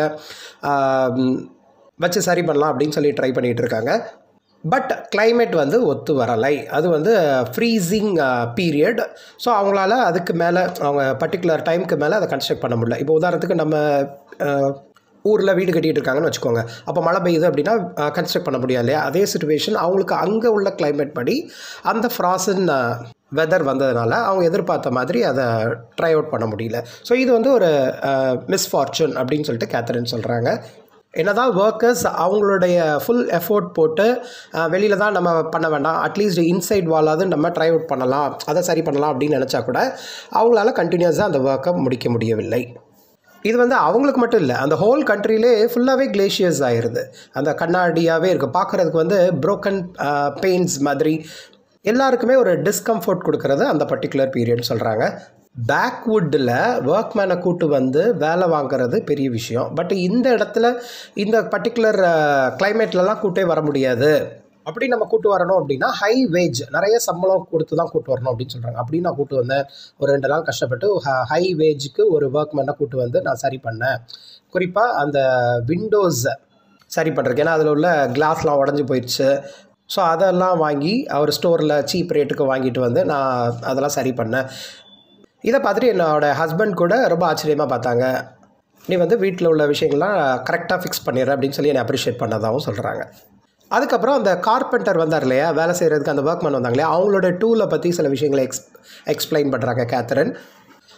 S1: வச்சு சரி பண்ணலாம் அப்படின்னு சொல்லி ட்ரை பண்ணிகிட்டு இருக்காங்க பட் climate வந்து ஒத்து வரலை அது வந்து ஃப்ரீசிங் பீரியட் ஸோ அவங்களால அதுக்கு மேலே அவங்க பர்டிகுலர் டைமுக்கு மேலே அதை கன்ஸ்ட்ரக்ட் பண்ண முடியல இப்போ உதாரணத்துக்கு நம்ம ஊரில் வீடு கட்டிகிட்டு இருக்காங்கன்னு வச்சுக்கோங்க அப்போ மழை பெய்யுது அப்படின்னா கன்ஸ்ட்ரக்ட் பண்ண முடியாது இல்லையா அதே சுச்சுவேஷன் அவங்களுக்கு அங்கே உள்ள climate படி அந்த ஃப்ராசன் வெதர் வந்ததுனால அவங்க எதிர்பார்த்த மாதிரி அதை ட்ரை அவுட் பண்ண முடியல ஸோ இது வந்து ஒரு மிஸ்ஃபார்ச்சூன் அப்படின்னு சொல்லிட்டு கேத்தரின் சொல்கிறாங்க என்னதான் ஒர்க்கர்ஸ் அவங்களுடைய ஃபுல் எஃபோர்ட் போட்டு வெளியில் தான் நம்ம பண்ண வேண்டாம் அட்லீஸ்ட் இன்சைட் வாலாவது நம்ம ட்ரை அவுட் பண்ணலாம் அதை சரி பண்ணலாம் அப்படின்னு நினச்சா கூட அவங்களால கண்டினியூஸாக அந்த ஒர்க்கை முடிக்க முடியவில்லை இது வந்து அவங்களுக்கு மட்டும் இல்லை அந்த ஹோல் கண்ட்ரிலே ஃபுல்லாகவே கிளேஷியர்ஸ் ஆயிடுது அந்த கண்ணாடியாகவே இருக்குது பார்க்குறதுக்கு வந்து broken பெயின்ஸ் மாதிரி எல்லாருக்குமே ஒரு டிஸ்கம்ஃபர்ட் கொடுக்கறது அந்த பர்டிகுலர் பீரியட் சொல்கிறாங்க பேக்வுட்டில் ஒர்க்மேனை கூட்டு வந்து வேலை வாங்குறது பெரிய விஷயம் பட் இந்த இடத்துல இந்த பர்டிகுலர் கிளைமேட்லலாம் கூட்டே வர முடியாது அப்படி நம்ம கூட்டு வரணும் அப்படின்னா ஹை வேஜ் நிறைய சம்பளம் கொடுத்து தான் கூட்டு வரணும் அப்படின்னு சொல்கிறாங்க அப்படி நான் கூட்டு வந்தேன் ஒரு ரெண்டு நாள் கஷ்டப்பட்டு ஹை வேஜுக்கு ஒரு ஒர்க்மேனை கூட்டு வந்து நான் சரி பண்ணேன் குறிப்பாக அந்த விண்டோஸ் சரி பண்ணுறதுக்கு ஏன்னா அதில் உள்ள கிளாஸ்லாம் உடஞ்சி போயிடுச்சு ஸோ அதெல்லாம் வாங்கி அவர் ஸ்டோரில் சீப் ரேட்டுக்கு வாங்கிட்டு வந்து நான் அதெல்லாம் சரி பண்ணேன் இதை பார்த்துட்டு என்னோட ஹஸ்பண்ட் கூட ரொம்ப ஆச்சரியமாக பார்த்தாங்க நீ வந்து வீட்டில் உள்ள விஷயங்கள்லாம் கரெக்டாக ஃபிக்ஸ் பண்ணிடுற அப்படின்னு சொல்லி என்னை அப்ரிஷியேட் பண்ணதாகவும் சொல்கிறாங்க அதுக்கப்புறம் அந்த கார்பெண்டர் வந்தார் இல்லையா வேலை செய்கிறதுக்கு அந்த ஒர்க்மேன் வந்தாங்க இல்லையா அவங்களோட டூலை பற்றி சில விஷயங்களை எக்ஸ் எக்ஸ்பிளைன் பண்ணுறாங்க கேத்தரன்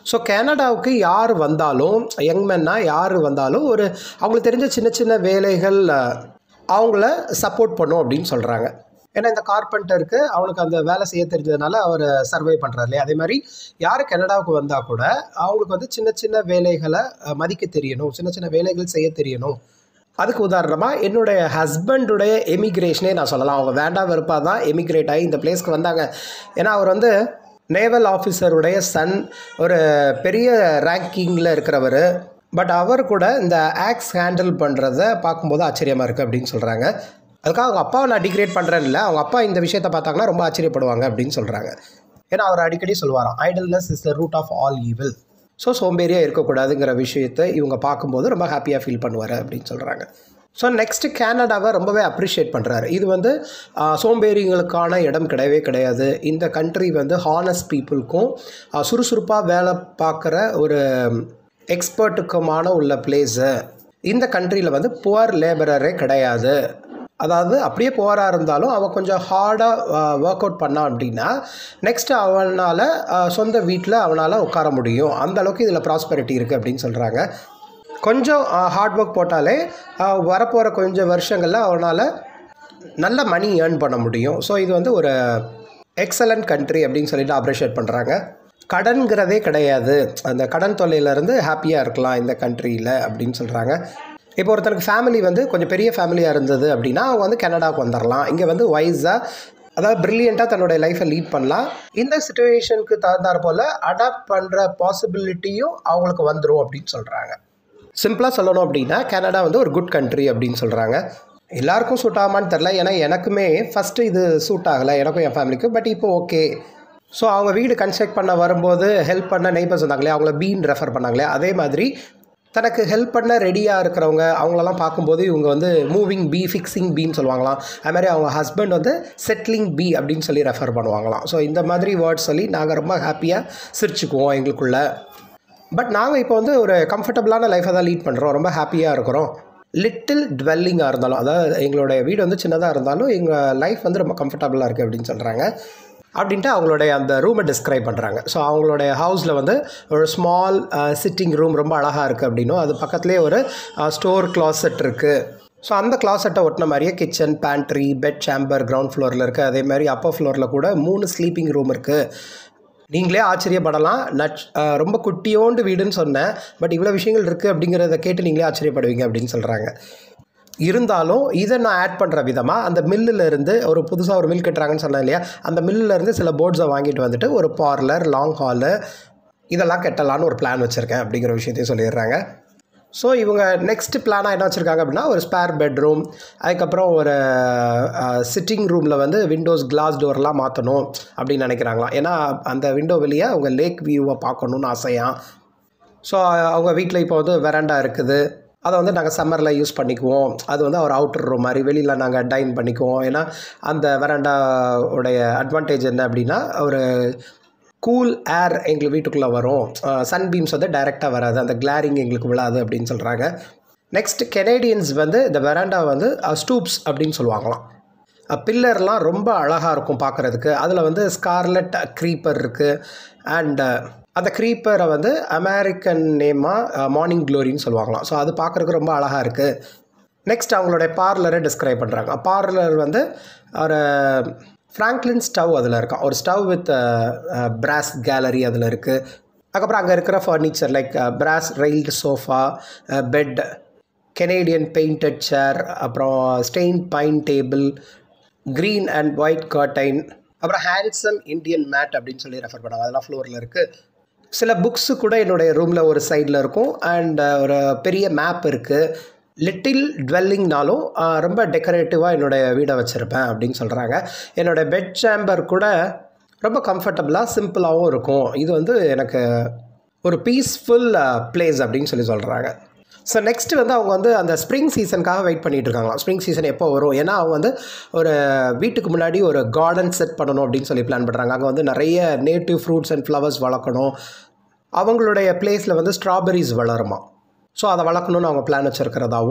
S1: ஸோ கனடாவுக்கு யார் வந்தாலும் யங் மென்னா யார் வந்தாலும் ஒரு அவங்களுக்கு தெரிஞ்ச சின்ன சின்ன வேலைகள் அஹ், அவங்கள சப்போர்ட் பண்ணும் அப்படின்னு சொல்கிறாங்க ஏன்னா இந்த கார்பெண்டருக்கு அவனுக்கு அந்த வேலை செய்ய தெரிஞ்சதுனால அவர் சர்வை பண்ணுறாரு இல்லையா அதே மாதிரி யார் கனடாவுக்கு வந்தால் கூட அவங்களுக்கு வந்து சின்ன சின்ன வேலைகளை அஹ், மதிக்க தெரியணும் சின்ன சின்ன வேலைகள் செய்ய தெரியணும் அதுக்கு உதாரணமாக என்னுடைய ஹஸ்பண்டுடைய எமிக்ரேஷனே நான் சொல்லலாம் அவங்க வேண்டாம் வெறுப்பாக தான் எமிக்ரேட் ஆகி இந்த பிளேஸ்க்கு வந்தாங்க ஏன்னா அவர் வந்து நேவல் ஆஃபீஸருடைய சன் ஒரு பெரிய ரேங்கிங்கில் இருக்கிறவர் பட் அவர் கூட இந்த ஆக்ஸ் ஹேண்டில் பண்ணுறத பார்க்கும்போது ஆச்சரியமாக இருக்குது அப்படின்னு சொல்கிறாங்க அதுக்காக அவங்க அப்பாவை நான் டிகிரேட் பண்ணுறேன்னு இல்லை அவங்க அப்பா இந்த விஷயத்தை பார்த்தாங்கன்னா ரொம்ப ஆச்சரியப்படுவாங்க அப்படின்னு சொல்கிறாங்க ஏன்னா அவர் அடிக்கடி சொல்லுவாராம் idleness is the root of all evil so சோம்பேறியாக இருக்கக்கூடாதுங்கிற விஷயத்தை இவங்க பார்க்கும்போது ரொம்ப ஹாப்பியாக ஃபீல் பண்ணுவார் அப்படின்னு சொல்கிறாங்க ஸோ நெக்ஸ்ட்டு கேனடாவை ரொம்பவே அப்ரிஷியேட் பண்ணுறாரு இது வந்து ஆஹ், சோம்பேறிங்களுக்கான இடம் கிடையவே கிடையாது இந்த கண்ட்ரி வந்து ஹானஸ்ட் பீப்புளுக்கும் சுறுசுறுப்பாக வேலை பார்க்குற ஒரு எக்ஸ்பர்ட்டுக்குமான உள்ள பிளேஸு இந்த கண்ட்ரியில் வந்து புவர் லேபரரே கிடையாது அதாவது அப்படியே புவராக இருந்தாலும் அவன் கொஞ்சம் ஹார்டாக ஒர்க் அவுட் பண்ணான் அப்படின்னா நெக்ஸ்ட் அவனால் சொந்த வீட்டில் அவனால் உட்கார முடியும் அந்த அளவுக்கு இதில் ப்ராஸ்பெரிட்டி இருக்குது அப்படின்னு சொல்கிறாங்க கொஞ்சம் ஹார்ட் ஒர்க் போட்டாலே அஹ், வரப்போகிற கொஞ்சம் வருஷங்களில் அவனால் நல்ல மணி ஏர்ன் பண்ண முடியும் ஸோ இது வந்து ஒரு எக்ஸலண்ட் கண்ட்ரி அப்படின்னு சொல்லிட்டு அப்ரிஷியேட் பண்ணுறாங்க கடன்கிறதே கிடையாது அந்த கடன் தொல்லையிலேருந்து ஹாப்பியாக இருக்கலாம் இந்த கண்ட்ரியில் அப்படின்னு சொல்கிறாங்க இப்போ ஒருத்தனுக்கு ஃபேமிலி வந்து கொஞ்சம் பெரிய ஃபேமிலியாக இருந்தது அப்படின்னா அவங்க வந்து கனடாவுக்கு வந்துடலாம் இங்கே வந்து வைஸாக அதாவது ப்ரில்லியண்ட்டாக தன்னுடைய லைஃப்பை லீட் பண்ணலாம் இந்த சுச்சுவேஷனுக்கு தகுந்தாற் போல் அடாப்ட் பண்ணுற பாசிபிலிட்டியும் அவங்களுக்கு வந்துடும் அப்படின்னு சொல்கிறாங்க சிம்பிளாக சொல்லணும் அப்படின்னா கனடா வந்து ஒரு குட் கண்ட்ரி அப்படின்னு சொல்கிறாங்க எல்லாருக்கும் சூட் ஆகுமான்னு தெரில ஏன்னா எனக்குமே ஃபஸ்ட்டு இது சூட் ஆகலை எனக்கும் என் ஃபேமிலிக்கும் பட் இப்போ ஓகே ஸோ அவங்க வீடு கன்ஸ்ட்ரக்ட் பண்ண வரும்போது ஹெல்ப் பண்ண நெய்பர்ஸ் வந்தாங்களே அவங்கள பீன் ரெஃபர் பண்ணாங்களே அதே மாதிரி தனக்கு ஹெல்ப் பண்ண ரெடியாக இருக்கிறவங்க அவங்களெல்லாம் பார்க்கும்போது இவங்க வந்து மூவிங் பி ஃபிக்ஸிங் பின்னு சொல்லுவாங்களாம் அது மாதிரி அவங்க ஹஸ்பண்ட் வந்து செட்டிலிங் பி அப்படின்னு சொல்லி ரெஃபர் பண்ணுவாங்களாம் ஸோ இந்த மாதிரி வேர்ட்ஸ் சொல்லி நாங்கள் ரொம்ப ஹாப்பியாக சிரிச்சுக்குவோம் எங்களுக்குள்ள பட் நாங்கள் இப்போ வந்து ஒரு கம்ஃபர்டபுளான லைஃப்பை தான் லீட் பண்ணுறோம் ரொம்ப ஹாப்பியாக இருக்கிறோம் லிட்டில் டுவெல்லிங்காக இருந்தாலும் அதாவது எங்களுடைய வீடு வந்து சின்னதாக இருந்தாலும் எங்கள் லைஃப் வந்து ரொம்ப கம்ஃபர்டபுளாக இருக்குது அப்படின்னு சொல்கிறாங்க அப்படின்ட்டு அவங்களுடைய அந்த ரூமை டிஸ்கிரைப் பண்ணுறாங்க ஸோ அவங்களுடைய ஹவுஸில் வந்து ஒரு ஸ்மால் சிட்டிங் ரூம் ரொம்ப அழகாக இருக்குது அப்படின்னும் அது பக்கத்துலேயே ஒரு ஸ்டோர் கிளாசெட் இருக்குது ஸோ அந்த கிளாசெட்டை ஒட்டின மாதிரியே kitchen pantry bed chamber ground ஃப்ளோரில் இருக்குது அதே மாதிரி அப்பர் ஃப்ளோரில் கூட மூணு ஸ்லீப்பிங் ரூம் இருக்குது நீங்களே ஆச்சரியப்படலாம் நட் அஹ் ரொம்ப குட்டியோண்டு வீடுன்னு சொன்னேன் பட் இவ்வளோ விஷயங்கள் இருக்குது அப்படிங்கிறத கேட்டு நீங்களே ஆச்சரியப்படுவீங்க அப்படின்னு சொல்கிறாங்க இருந்தாலும் இதை நான் ஆட் பண்ணுற விதமாக அந்த மில்லுல இருந்து ஒரு புதுசாக ஒரு மில் கட்டுறாங்கன்னு சொன்னேன் இல்லையா அந்த மில்லுல இருந்து சில போர்ட்ஸை வாங்கிட்டு வந்துட்டு ஒரு பார்லர் லாங் ஹாலு இதெல்லாம் கட்டலான்னு ஒரு பிளான் வச்சுருக்கேன் அப்படிங்கிற விஷயத்தையும் சொல்லிடுறாங்க ஸோ இவங்க நெக்ஸ்ட் பிளானாக என்ன வச்சுருக்காங்க அப்படின்னா ஒரு ஸ்பேர் பெட்ரூம் அதுக்கப்புறம் ஒரு சிட்டிங் ரூமில் வந்து விண்டோஸ் கிளாஸ் டோர்லாம் மாற்றணும் அப்படின்னு நினைக்கிறாங்களாம் ஏன்னா அந்த விண்டோ வெளியே அவங்க லேக் வியூவை பார்க்கணுன்னு ஆசையாக ஸோ அவங்க வீட்டில் இப்போ வந்து வெராண்டா இருக்குது அதை வந்து நாங்கள் சம்மரில் யூஸ் பண்ணிக்குவோம் அது வந்து ஒரு அவுட்டர் ரூம் மாதிரி வெளியில் நாங்கள் டைன் பண்ணிக்குவோம் ஏன்னா அந்த வெராண்டா உடைய அட்வான்டேஜ் என்ன அப்படின்னா ஒரு கூல் ஏர் எங்களுக்கு வீட்டுக்குள்ளே வரும் சன் பீம்ஸ் வந்து டைரெக்டாக வராது அந்த கிளாரிங் எங்களுக்கு விழாது அப்படின்னு சொல்கிறாங்க நெக்ஸ்ட் கெனேடியன்ஸ் வந்து இந்த வெராண்டா வந்து ஸ்டூப்ஸ் அப்படின்னு சொல்லுவாங்களாம் பில்லர்லாம் ரொம்ப அழகாக இருக்கும் பார்க்குறதுக்கு அதில் வந்து ஸ்கார்லெட் க்ரீப்பர் இருக்குது அண்ட் அந்த க்ரீப்பரை வந்து அமெரிக்கன் நேமாக மார்னிங் க்ளோரின்னு சொல்லுவாங்களாம் ஸோ அது பார்க்குறதுக்கு ரொம்ப அழகாக இருக்குது நெக்ஸ்ட் அவங்களுடைய பார்லரை டிஸ்கிரைப் பண்ணுறாங்க பார்லர் வந்து ஒரு ஃப்ராங்க்லின் ஸ்டவ் அதில் இருக்கான் ஒரு ஸ்டவ் வித் பிராஸ் கேலரி அதில் இருக்குது அதுக்கப்புறம் அங்கே இருக்கிற furniture like brass railed sofa bed Canadian painted chair அப்புறம் stain pine table green and white curtain அப்புறம் ஹேண்ட்ஸம் இந்தியன் மேட் அப்படின்னு சொல்லி ரெஃபர் பண்ணாங்க அதெல்லாம் ஃப்ளோரில் இருக்குது சில புக்ஸு கூட என்னுடைய ரூமில் ஒரு சைடில் இருக்கும் அண்ட் ஒரு பெரிய மேப் இருக்குது லிட்டில் டுவெல்லிங்னாலும் ரொம்ப டெக்கரேட்டிவாக என்னுடைய வீடை வச்சுருப்பேன் அப்படின்னு சொல்கிறாங்க என்னோடய பெட் சேம்பர் கூட ரொம்ப கம்ஃபர்டபுளாக சிம்பிளாகவும் இருக்கும் இது வந்து எனக்கு ஒரு பீஸ்ஃபுல் பிளேஸ் அப்படின்னு சொல்லி சொல்கிறாங்க ஸோ நெக்ஸ்ட் வந்து அவங்க வந்து அந்த ஸ்ப்ரிங் சீசனுக்காக வெயிட் பண்ணிட்டு இருக்காங்களாம் ஸ்ப்ரிங் சீசன் எப்போ வரும் ஏன்னா அவங்க வந்து ஒரு வீட்டுக்கு முன்னாடி ஒரு கார்டன் செட் பண்ணணும் அப்படின்னு சொல்லி பிளான் பண்ணுறாங்க அங்கே வந்து நிறைய நேட்டிவ் ஃப்ரூட்ஸ் அண்ட் ஃப்ளவர்ஸ் வளர்க்கணும் அவங்களுடைய பிளேஸில் வந்து ஸ்ட்ராபெரிஸ் வளருமா ஸோ அதை வளர்க்கணும்னு அவங்க பிளான் வச்சுருக்கிறதாவும்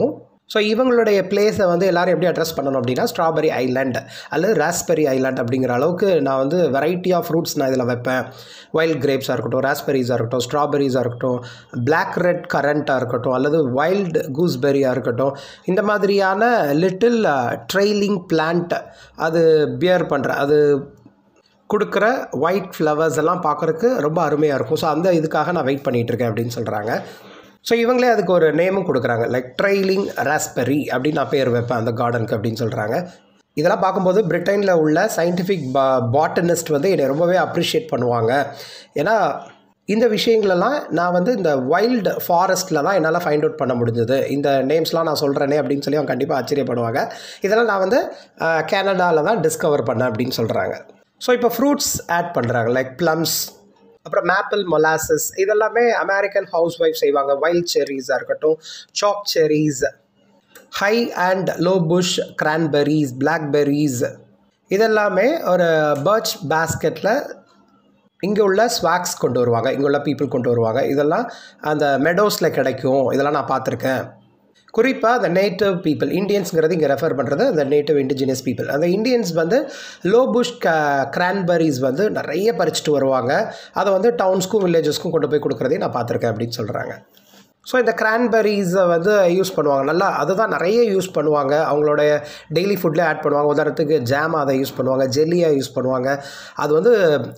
S1: ஸோ இவங்களுடைய பிளேஸை வந்து எல்லோரும் எப்படி அட்ரஸ் பண்ணணும் அப்படின்னா ஸ்ட்ராபெரி ஐலாண்ட் அல்லது ராஸ்பெரி ஐலாண்ட் அப்படிங்கிற அளவுக்கு நான் வந்து வெரைட்டி ஆஃப் ஃப்ரூட்ஸ் நான் இதில் வைப்பேன் வைல்ட் கிரேப்ஸாக இருக்கட்டும் ராஸ்பெரிஸாக இருக்கட்டும் ஸ்ட்ராபெரிஸாக இருக்கட்டும் பிளாக் ரெட் கரண்ட்டாக இருக்கட்டும் அல்லது வைல்டு கூஸ்பெரியாக இருக்கட்டும் இந்த மாதிரியான லிட்டில் ட்ரெய்லிங் பிளான்ட் அது பியர் பண்ணுற அது கொடுக்குற ஒயிட் ஃப்ளவர்ஸ் எல்லாம் பார்க்குறக்கு ரொம்ப அருமையாக இருக்கும் ஸோ அந்த இதுக்காக நான் வெயிட் பண்ணிகிட்ருக்கேன் அப்படின்னு சொல்கிறாங்க ஸோ இவங்களே அதுக்கு ஒரு நேமும் கொடுக்குறாங்க லைக் ட்ரெய்லிங் ராஸ்பெரி அப்படின்னு நான் பேர் வைப்பேன் அந்த கார்டனுக்கு அப்படின்னு சொல்கிறாங்க இதெல்லாம் பார்க்கும்போது பிரிட்டனில் உள்ள சயின்டிஃபிக் பா பாட்டனிஸ்ட் வந்து என்னை ரொம்பவே அப்ரிஷியேட் பண்ணுவாங்க ஏன்னா இந்த விஷயங்களெல்லாம் நான் வந்து இந்த வைல்டு ஃபாரஸ்ட்டில் தான் என்னால் ஃபைண்ட் அவுட் பண்ண முடிஞ்சது இந்த நேம்ஸ்லாம் நான் சொல்கிறேனே அப்படின்னு சொல்லி அவங்க கண்டிப்பாக ஆச்சரியப்படுவாங்க இதெல்லாம் நான் வந்து கேனடாவில் தான் டிஸ்கவர் பண்ணேன் அப்படின்னு சொல்கிறாங்க ஸோ இப்போ ஃப்ரூட்ஸ் ஆட் பண்ணுறாங்க லைக் ப்ளம்ஸ் அப்புறம் மேப்பிள் மொலாசஸ் இதெல்லாமே அமெரிக்கன் ஹவுஸ் ஒய்ஃப் செய்வாங்க வைல்ட் செரிஸாக இருக்கட்டும் chokecherries high and low bush cranberries blackberries இதெல்லாமே ஒரு பர்ச் பேஸ்கெட்டில் இங்கே உள்ள ஸ்வாக்ஸ் கொண்டு வருவாங்க இங்கே உள்ள பீப்புள் கொண்டு வருவாங்க இதெல்லாம் அந்த மெடோஸில் கிடைக்கும் இதெல்லாம் நான் பார்த்துருக்கேன் குறிப்பாக அந்த நேட்டிவ் பீப்புள் இந்தியன்ஸுங்கிறது இங்கே ரெஃபர் பண்ணுறது அந்த நேட்டிவ் இண்டிஜினியஸ் பீப்புள் அந்த இந்தியன்ஸ் வந்து லோ புஷ் க கிரான்பெரிஸ் வந்து நிறைய பறிச்சுட்டு வருவாங்க அதை வந்து டவுன்ஸ்க்கும் வில்லேஜஸ்க்கும் கொண்டு போய் கொடுக்குறதையும் நான் பார்த்துருக்கேன் அப்படின்னு சொல்கிறாங்க ஸோ இந்த கிரான்பெரிஸை வந்து யூஸ் பண்ணுவாங்க நல்லா அதுதான் நிறைய யூஸ் பண்ணுவாங்க அவங்களுடைய டெய்லி ஃபுட்டில் ஆட் பண்ணுவாங்க உதாரணத்துக்கு ஜாம் அதை யூஸ் பண்ணுவாங்க ஜெல்லியாக யூஸ் பண்ணுவாங்க அது வந்து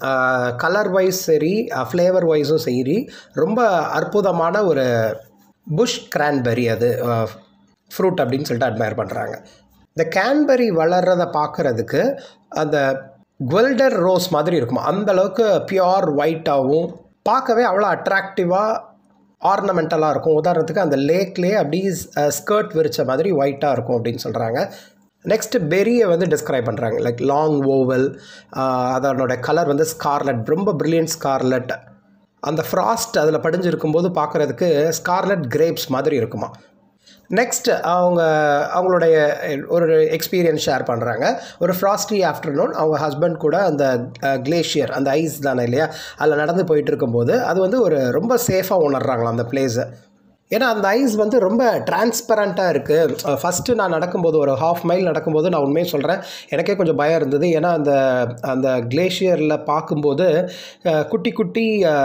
S1: கலர் வைஸ் சரி ஃப்ளேவர் வைஸும் சரி ரொம்ப அற்புதமான ஒரு புஷ் கிரான்பெரி அது ஃப்ரூட் அப்படின்னு சொல்லிட்டு அட்மயர் பண்ணுறாங்க இந்த கேன்பெரி வளர்கிறத பார்க்குறதுக்கு அந்த குவெல்டர் ரோஸ் மாதிரி இருக்குமா அந்தளவுக்கு பியோர் ஒயிட்டாகவும் பார்க்கவே அவ்வளோ அட்ராக்டிவாக ஆர்னமெண்டலாக இருக்கும் உதாரணத்துக்கு அந்த லேக்லேயே அப்படி ஸ்கர்ட் விரித்த மாதிரி ஒயிட்டாக இருக்கும் அப்படின்னு சொல்கிறாங்க நெக்ஸ்ட்டு பெரியை வந்து டிஸ்கிரைப் பண்ணுறாங்க லைக் லாங் ஓவல் அதனோட கலர் வந்து ஸ்கார்லட் ரொம்ப ப்ரில்லியன்ட் ஸ்கார்லட் அந்த ஃப்ராஸ்ட் அதில் படிஞ்சிருக்கும் போது பார்க்குறதுக்கு ஸ்கார்லட் கிரேப்ஸ் மாதிரி இருக்குமா நெக்ஸ்ட் அவங்க அவங்களுடைய ஒரு எக்ஸ்பீரியன்ஸ் ஷேர் பண்ணுறாங்க ஒரு ஃப்ராஸ்டி ஆஃப்டர்நூன் அவங்க ஹஸ்பண்ட் கூட அந்த கிளேஷியர் அந்த ஐஸ் தானே இல்லையா அதில் நடந்து போயிட்டு இருக்கும்போது அது வந்து ஒரு ரொம்ப சேஃபாக உணர்றாங்களாம் அந்த பிளேஸை ஏன்னா அந்த ஐஸ் வந்து ரொம்ப டிரான்ஸ்பரண்ட்டாக இருக்குது ஃபஸ்ட்டு நான் நடக்கும்போது ஒரு ஹாஃப் மைல் நடக்கும்போது நான் உண்மையை சொல்கிறேன் எனக்கே கொஞ்சம் பயம் இருந்தது ஏன்னா அந்த அந்த கிளேஷியரில் பார்க்கும்போது குட்டி குட்டி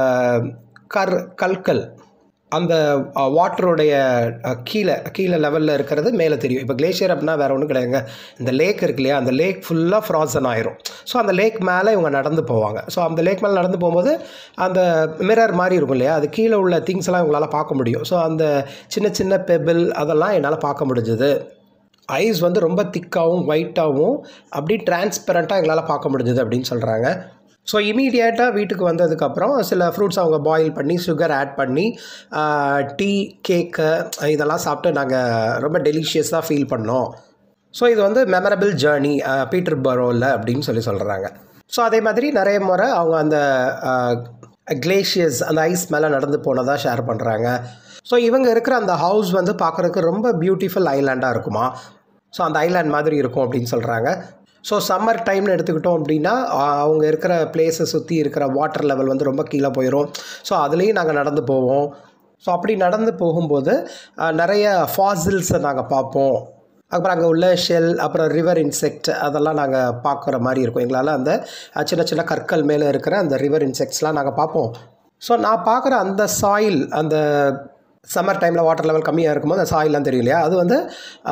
S1: கர் கற்கள் அந்த வாட்டருடைய கீழே கீழே லெவலில் இருக்கிறது மேலே தெரியும் இப்போ கிளேஷியர் அப்படின்னா வேறு ஒன்றும் கிடையாதுங்க இந்த லேக் இருக்கு இல்லையா அந்த லேக் ஃபுல்லாக ஃப்ராசன் ஆயிரும் ஸோ அந்த லேக் மேலே இவங்க நடந்து போவாங்க ஸோ அந்த லேக் மேலே நடந்து போகும்போது அந்த மிரர் மாதிரி இருக்கும் இல்லையா அது கீழே உள்ள திங்ஸ் எல்லாம் இவங்களால் பார்க்க முடியும் ஸோ அந்த சின்ன சின்ன பெபிள் அதெல்லாம் என்னால் பார்க்க முடிஞ்சது ஐஸ் வந்து ரொம்ப திக்காகவும் ஒயிட்டாகவும் அப்படி டிரான்ஸ்பரண்ட்டாக எங்களால் பார்க்க முடிஞ்சது அப்படின்னு சொல்கிறாங்க ஸோ இமீடியட்டாக வீட்டுக்கு வந்ததுக்கப்புறம் சில ஃப்ரூட்ஸ் அவங்க பாயில் பண்ணி சுகர் ஆட் பண்ணி டீ கேக்கு இதெல்லாம் சாப்பிட்டு நாங்கள் ரொம்ப டெலிஷியஸாக ஃபீல் பண்ணோம் ஸோ இது வந்து மெமரபிள் ஜேர்னி பீட்டர் பரோவில் அப்படின்னு சொல்லி சொல்கிறாங்க ஸோ அதே மாதிரி நிறைய முறை அவங்க அந்த கிளேஷியஸ் அந்த ஐஸ் மேலே நடந்து போனதாக ஷேர் பண்ணுறாங்க ஸோ இவங்க இருக்கிற அந்த ஹவுஸ் வந்து பார்க்குறதுக்கு ரொம்ப பியூட்டிஃபுல் ஐலாண்டாக இருக்குமா ஸோ அந்த ஐலாண்ட் மாதிரி இருக்கும் அப்படின்னு சொல்கிறாங்க ஸோ சம்மர் டைம்னு எடுத்துக்கிட்டோம் அப்படின்னா அவங்க இருக்கிற பிளேஸை சுற்றி இருக்கிற வாட்டர் லெவல் வந்து ரொம்ப கீழே போயிடும் ஸோ அதுலேயும் நாங்கள் நடந்து போவோம் ஸோ அப்படி நடந்து போகும்போது நிறைய ஃபாசில்ஸை நாங்கள் பார்ப்போம் அப்புறம் அங்கே உள்ள ஷெல் அப்புறம் ரிவர் இன்செக்ட் அதெல்லாம் நாங்கள் பார்க்குற மாதிரி இருக்கும் எங்களால் அந்த சின்ன சின்ன கற்கள் மேலே இருக்கிற அந்த ரிவர் இன்செக்ட்ஸ்லாம் நாங்கள் பார்ப்போம் ஸோ நான் பார்க்குற அந்த சாயில் அந்த சம்மர் டைமில் வாட்டர் லெவல் கம்மியாக இருக்கும்போது அந்த சாயிலாம் தெரியும் இல்லையா அது வந்து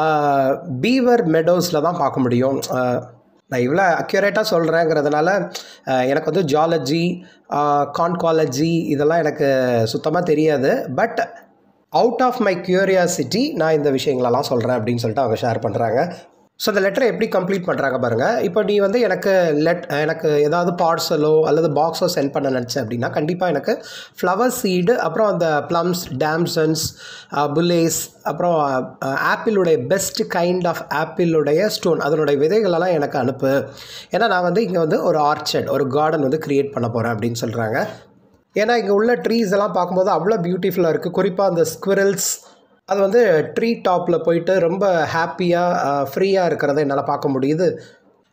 S1: பீவர் மெடோஸில் தான் பார்க்க முடியும் நான் இவ்வளோ அக்யூரேட்டாக சொல்கிறேங்கிறதுனால எனக்கு வந்து ஜாலஜி கான்காலஜி இதெல்லாம் எனக்கு சுத்தமாக தெரியாது but out of my curiosity நான் இந்த விஷயங்களெல்லாம் சொல்கிறேன் அப்படின்னு சொல்லிட்டு அவங்க ஷேர் பண்ணுறாங்க ஸோ அந்த லெட்டரை எப்படி கம்ப்ளீட் பண்ணுறாங்க பாருங்கள் இப்போ நீ வந்து எனக்கு லெட் எனக்கு ஏதாவது பார்சலோ அல்லது பாக்ஸோ சென்ட் பண்ண நினச்சேன் அப்படின்னா கண்டிப்பாக எனக்கு ஃப்ளவர் சீடு அப்புறம் அந்த ப்ளம்ஸ் டேம்சன்ஸ் புல்லேஸ் அப்புறம் ஆப்பிளுடைய பெஸ்ட் கைண்ட் ஆஃப் ஆப்பிளுடைய ஸ்டோன் அதனுடைய விதைகளெல்லாம் எனக்கு அனுப்பு ஏன்னா நான் வந்து இங்கே வந்து ஒரு ஆர்ச்சர்ட் ஒரு கார்டன் வந்து க்ரியேட் பண்ண போகிறேன் அப்படின்னு சொல்கிறாங்க ஏன்னா இங்கே உள்ள ட்ரீஸ் எல்லாம் பார்க்கும்போது அவ்வளோ பியூட்டிஃபுல்லாக இருக்குது குறிப்பாக அந்த ஸ்குவிரல்ஸ் அது வந்து ட்ரீ டாப்பில் போயிட்டு ரொம்ப ஹாப்பியாக ஃப்ரீயாக இருக்கிறத என்னால் பார்க்க முடியுது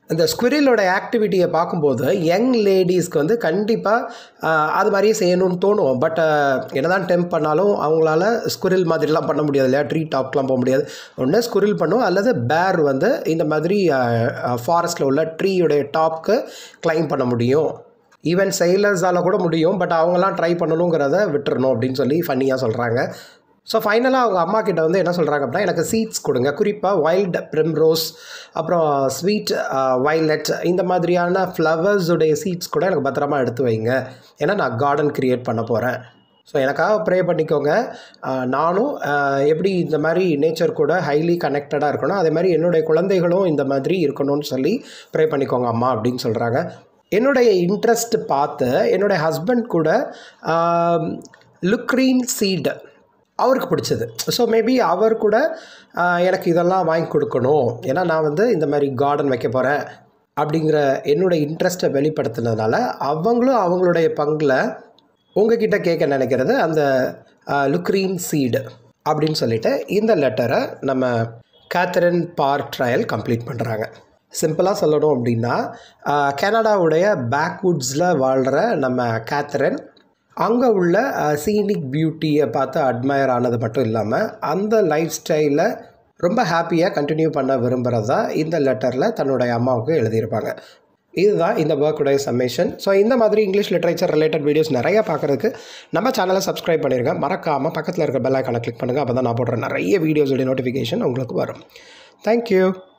S1: இந்த ஸ்குரிலோட ஆக்டிவிட்டியை பார்க்கும்போது யங் லேடிஸ்க்கு வந்து கண்டிப்பாக அது மாதிரியே செய்யணும்னு தோணும் பட் என்னதான் டெம்ப் பண்ணாலும் அவங்களால ஸ்குரில் மாதிரிலாம் பண்ண முடியாது இல்லையா ட்ரீ டாப்லாம் போக முடியாது ஒன்று ஸ்குரில் பண்ணும் அல்லது பேர் வந்து இந்த மாதிரி ஃபாரஸ்ட்டில் உள்ள ட்ரீயுடைய டாப்க்கு கிளைம் பண்ண முடியும் ஈவன் செயலர்ஸால் கூட முடியும் பட் அவங்களாம் ட்ரை பண்ணணுங்கிறத விட்டுறணும் அப்படின்னு சொல்லி ஃபன்னியாக சொல்கிறாங்க ஸோ ஃபைனலாக அவங்க அம்மா கிட்ட வந்து என்ன சொல்கிறாங்க அப்படின்னா எனக்கு சீட்ஸ் கொடுங்க குறிப்பாக வைல்ட் ப்ரிம்ரோஸ் அப்புறம் ஸ்வீட் வைலட் இந்த மாதிரியான ஃப்ளவர்ஸுடைய சீட்ஸ் கூட எனக்கு பத்திரமா எடுத்து வைங்க ஏன்னா நான் கார்டன் க்ரியேட் பண்ண போகிறேன் ஸோ எனக்காக ப்ரே பண்ணிக்கோங்க ஆஹ் நானும் ஆஹ் எப்படி இந்த மாதிரி நேச்சர் கூட ஹைலி கனெக்டடாக இருக்கணும் அதே மாதிரி என்னுடைய குழந்தைகளும் இந்த மாதிரி இருக்கணும்னு சொல்லி ப்ரே பண்ணிக்கோங்க அம்மா அப்படின்னு சொல்கிறாங்க என்னுடைய இன்ட்ரெஸ்ட் பார்த்து என்னுடைய ஹஸ்பண்ட் கூட லுக்ரீன் சீட் அவருக்கு பிடிச்சது ஸோ மேபி அவர் கூட ஆஹ் எனக்கு இதெல்லாம் வாங்கி கொடுக்கணும் ஏன்னா நான் வந்து இந்த மாதிரி கார்டன் வைக்க போகிறேன் அப்படிங்கிற என்னோட இன்ட்ரெஸ்ட்டை வெளிப்படுத்தினதுனால அவங்களும் அவங்களுடைய பங்கில் உங்ககிட்ட கேட்க நினைக்கிறது அந்த லுக்ரீன் சீடு அப்படின்னு சொல்லிட்டு இந்த லெட்டரை நம்ம கேத்தரின் பார் ட்ரையல் கம்ப்ளீட் பண்ணுறாங்க சிம்பிளாக சொல்லணும் அப்படின்னா ஆஹ் கனடாவுடைய பேக்வுட்ஸில் வாழ்கிற நம்ம கேத்தரின் அங்கே உள்ள சீனிக் பியூட்டியை பார்த்து அட்மயர் ஆனது மட்டும் இல்லாமல் அந்த லைஃப் ஸ்டைலை ரொம்ப ஹாப்பியாக கண்டினியூ பண்ண விரும்புகிறதா இந்த லெட்டரில் தன்னுடைய அம்மாவுக்கு எழுதியிருப்பாங்க இதுதான் இந்த ஒர்க்குடைய சம்மேஷன் ஸோ இந்த மாதிரி இங்கிலீஷ் லிட்ரேச்சர் ரிலேட்டட் வீடியோஸ் நிறைய பார்க்குறதுக்கு நம்ம சேனலை சப்ஸ்கிரைப் பண்ணிருங்க மறக்காமல் பக்கத்தில் இருக்க பெல் ஐக்கானை கிளிக் பண்ணுங்கள் அப்போ தான் நான் போடுற நிறைய வீடியோஸோடைய நோட்டிஃபிகேஷன் உங்களுக்கு வரும் தேங்க்யூ